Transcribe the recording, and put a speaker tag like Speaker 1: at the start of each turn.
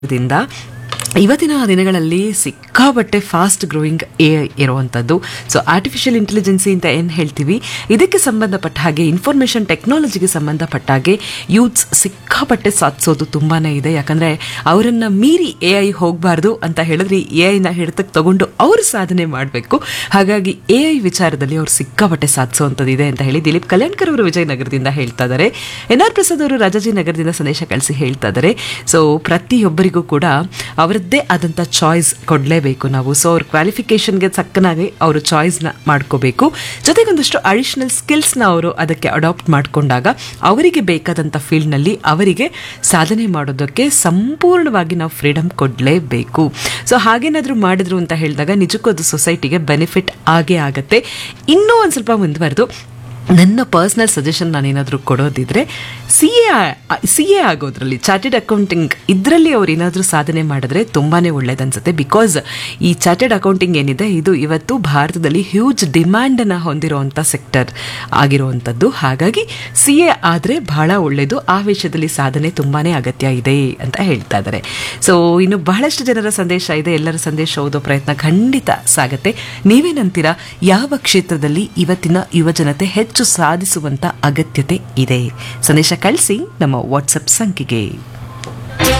Speaker 1: ದಿಂದ ಇವತ್ತಿನ ದಿನಗಳಲ್ಲಿ ಸಿಕ್ಕಾಬಟ್ಟೆ ಫಾಸ್ಟ್ ಗ್ರೋಯಿಂಗ್ ಎ ಇರುವಂಥದ್ದು ಸೊ ಆರ್ಟಿಫಿಷಿಯಲ್ ಇಂಟೆಲಿಜೆನ್ಸಿ ಅಂತ ಏನು ಹೇಳ್ತೀವಿ ಇದಕ್ಕೆ ಸಂಬಂಧಪಟ್ಟ ಹಾಗೆ ಇನ್ಫಾರ್ಮೇಷನ್ ಟೆಕ್ನಾಲಜಿಗೆ ಸಂಬಂಧಪಟ್ಟ ಹಾಗೆ ಯೂತ್ಸ್ ಸಿಕ್ಕಾಪಟ್ಟೆ ಸಾಧಿಸೋದು ತುಂಬಾ ಇದೆ ಯಾಕಂದರೆ ಅವರನ್ನು ಮೀರಿ ಎ ಐ ಹೋಗಬಾರ್ದು ಅಂತ ಹೇಳಿದ್ರೆ ಎ ಐನ ಹಿಡಿತಕ್ಕೆ ತಗೊಂಡು ಅವರು ಸಾಧನೆ ಮಾಡಬೇಕು ಹಾಗಾಗಿ ಎ ಐ ವಿಚಾರದಲ್ಲಿ ಅವ್ರು ಸಿಕ್ಕಾಪಟ್ಟೆ ಸಾಧಿಸುವಂಥದ್ದು ಇದೆ ಅಂತ ಹೇಳಿ ದಿಲೀಪ್ ಕಲ್ಯಾಣ್ಕರ್ ಅವರು ವಿಜಯನಗರದಿಂದ ಹೇಳ್ತಾ ಇದ್ದಾರೆ ಎನ್ ಆರ್ ಪ್ರಸಾದ್ ಅವರು ರಾಜಾಜಿನಗರದಿಂದ ಸಂದೇಶ ಕಳಿಸಿ ಹೇಳ್ತಾ ಇದ್ದಾರೆ ಸೊ ಪ್ರತಿಯೊಬ್ಬರಿಗೂ ಕೂಡ ಅವರದ್ದೇ ಆದಂಥ ಚಾಯ್ಸ್ ಕೊಡಲೇಬೇಕು ನಾವು ಸೊ ಅವ್ರ ಕ್ವಾಲಿಫಿಕೇಷನ್ಗೆ ತಕ್ಕನಾಗಿ ಅವರು ಚಾಯ್ಸ್ನ ಮಾಡ್ಕೋಬೇಕು ಜೊತೆಗೊಂದಷ್ಟು ಅಡಿಷನಲ್ ಸ್ಕಿಲ್ಸ್ನ ಅವರು ಅದಕ್ಕೆ ಅಡಾಪ್ಟ್ ಮಾಡಿಕೊಂಡಾಗ ಅವರಿಗೆ ಬೇಕಾದಂಥ ಫೀಲ್ಡ್ನಲ್ಲಿ ಅವರಿಗೆ ಸಾಧನೆ ಮಾಡೋದಕ್ಕೆ ಸಂಪೂರ್ಣವಾಗಿ ನಾವು ಫ್ರೀಡಮ್ ಕೊಡಲೇಬೇಕು ಸೊ ಹಾಗೇನಾದರೂ ಮಾಡಿದ್ರು ಅಂತ ಹೇಳಿದಾಗ ನಿಜಕ್ಕೂ ಅದು ಸೊಸೈಟಿಗೆ ಬೆನಿಫಿಟ್ ಆಗೇ ಆಗತ್ತೆ ಇನ್ನೂ ಒಂದು ಸ್ವಲ್ಪ ಮುಂದುವರೆದು ನನ್ನ ಪರ್ಸ್ನಲ್ ಸಜೆಷನ್ ನಾನೇನಾದರೂ ಕೊಡೋದಿದ್ರೆ ಸಿ ಎ ಸಿ ಎ ಆಗೋದ್ರಲ್ಲಿ ಚಾರ್ಟೆಡ್ ಅಕೌಂಟಿಂಗ್ ಇದರಲ್ಲಿ ಅವ್ರು ಏನಾದರೂ ಸಾಧನೆ ಮಾಡಿದ್ರೆ ತುಂಬಾ ಒಳ್ಳೇದನ್ಸುತ್ತೆ ಬಿಕಾಸ್ ಈ ಚಾರ್ಟೆಡ್ ಅಕೌಂಟಿಂಗ್ ಏನಿದೆ ಇದು ಇವತ್ತು ಭಾರತದಲ್ಲಿ ಹ್ಯೂಜ್ ಡಿಮ್ಯಾಂಡನ್ನು ಹೊಂದಿರುವಂಥ ಸೆಕ್ಟರ್ ಆಗಿರುವಂಥದ್ದು ಹಾಗಾಗಿ ಸಿ ಎ ಆದರೆ ಬಹಳ ಒಳ್ಳೆಯದು ಆ ವಿಷಯದಲ್ಲಿ ಸಾಧನೆ ತುಂಬಾ ಅಗತ್ಯ ಇದೆ ಅಂತ ಹೇಳ್ತಾ ಇದ್ದಾರೆ ಸೊ ಇನ್ನು ಬಹಳಷ್ಟು ಜನರ ಸಂದೇಶ ಇದೆ ಎಲ್ಲರ ಸಂದೇಶ ಓದೋ ಪ್ರಯತ್ನ ಖಂಡಿತ ಸಾಗತ್ತೆ ನೀವೇನಂತೀರಾ ಯಾವ ಕ್ಷೇತ್ರದಲ್ಲಿ ಇವತ್ತಿನ ಯುವಜನತೆ ಹೆಚ್ಚು ಸಾಧಿಸುವಂತ ಅಗತ್ಯತೆ ಇದೆ ಸಂದೇಶ ಕಳಿಸಿ ನಮ್ಮ ವಾಟ್ಸಪ್ ಸಂಖ್ಯೆಗೆ